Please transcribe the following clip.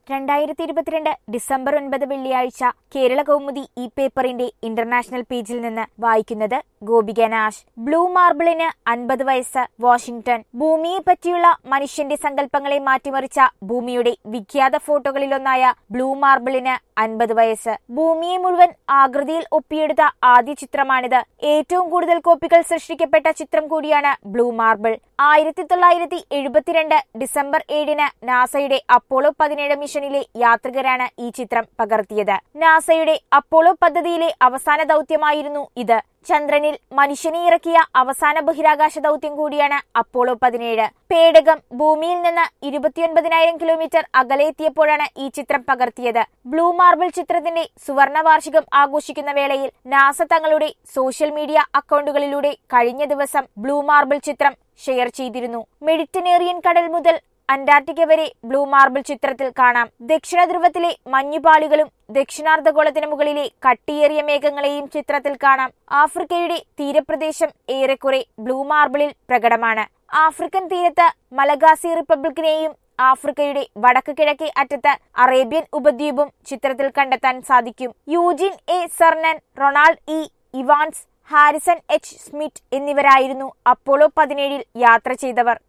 രണ്ടായിരത്തി ഇരുപത്തിരണ്ട് ഡിസംബർ ഒൻപത് വെള്ളിയാഴ്ച കേരള കൗമുദി ഈ പേപ്പറിന്റെ ഇന്റർനാഷണൽ പേജിൽ നിന്ന് വായിക്കുന്നത് ഗോപിക നാഷ് ബ്ലൂ മാർബിളിന് അൻപത് വയസ്സ് വാഷിംഗ്ടൺ ഭൂമിയെ പറ്റിയുള്ള മനുഷ്യന്റെ സങ്കല്പങ്ങളെ മാറ്റിമറിച്ച ഭൂമിയുടെ വിഖ്യാത ഫോട്ടോകളിലൊന്നായ ബ്ലൂ മാർബിളിന് അൻപത് വയസ്സ് ഭൂമിയെ മുഴുവൻ ആകൃതിയിൽ ഒപ്പിയെടുത്ത ആദ്യ ചിത്രമാണിത് ഏറ്റവും കൂടുതൽ കോപ്പികൾ സൃഷ്ടിക്കപ്പെട്ട ചിത്രം കൂടിയാണ് ബ്ലൂ മാർബിൾ ആയിരത്തി തൊള്ളായിരത്തി എഴുപത്തിരണ്ട് ഡിസംബർ ഏഴിന് നാസയുടെ അപ്പോളോ പതിനേഴ് മിഷനിലെ യാത്രികരാണ് ഈ ചിത്രം പകർത്തിയത് നാസയുടെ അപ്പോളോ പദ്ധതിയിലെ അവസാന ദൗത്യമായിരുന്നു ഇത് ചന്ദ്രനിൽ മനുഷ്യനെ ഇറക്കിയ അവസാന ബഹിരാകാശ ദൗത്യം കൂടിയാണ് അപ്പോളോ പതിനേഴ് പേടകം ഭൂമിയിൽ നിന്ന് ഇരുപത്തിയൊൻപതിനായിരം കിലോമീറ്റർ അകലെ എത്തിയപ്പോഴാണ് ഈ ചിത്രം പകർത്തിയത് ബ്ലൂ മാർബിൾ ചിത്രത്തിന്റെ സുവർണ വാർഷികം ആഘോഷിക്കുന്ന വേളയിൽ നാസ തങ്ങളുടെ സോഷ്യൽ മീഡിയ അക്കൗണ്ടുകളിലൂടെ കഴിഞ്ഞ ദിവസം ബ്ലൂ മാർബിൾ ചിത്രം ഷെയർ ചെയ്തിരുന്നു മെഡിറ്ററേനിയൻ കടൽ മുതൽ അന്റാർട്ടിക്ക വരെ ബ്ലൂ മാർബിൾ ചിത്രത്തിൽ കാണാം ദക്ഷിണ ധ്രുവത്തിലെ മഞ്ഞുപാളികളും ദക്ഷിണാർദ്ധഗോളത്തിന് മുകളിലെ കട്ടിയേറിയ മേഘങ്ങളെയും ചിത്രത്തിൽ കാണാം ആഫ്രിക്കയുടെ തീരപ്രദേശം ഏറെക്കുറെ ബ്ലൂ മാർബിളിൽ പ്രകടമാണ് ആഫ്രിക്കൻ തീരത്ത് മലഗാസി റിപ്പബ്ലിക്കിനെയും ആഫ്രിക്കയുടെ വടക്ക് കിഴക്കേ അറ്റത്ത് അറേബ്യൻ ഉപദ്വീപും ചിത്രത്തിൽ കണ്ടെത്താൻ സാധിക്കും Eugene A Cernan Ronald E Evans Harrison H Smith എന്നിവരായിരുന്നു അപ്പോളോ പതിനേഴിൽ യാത്ര ചെയ്തവർ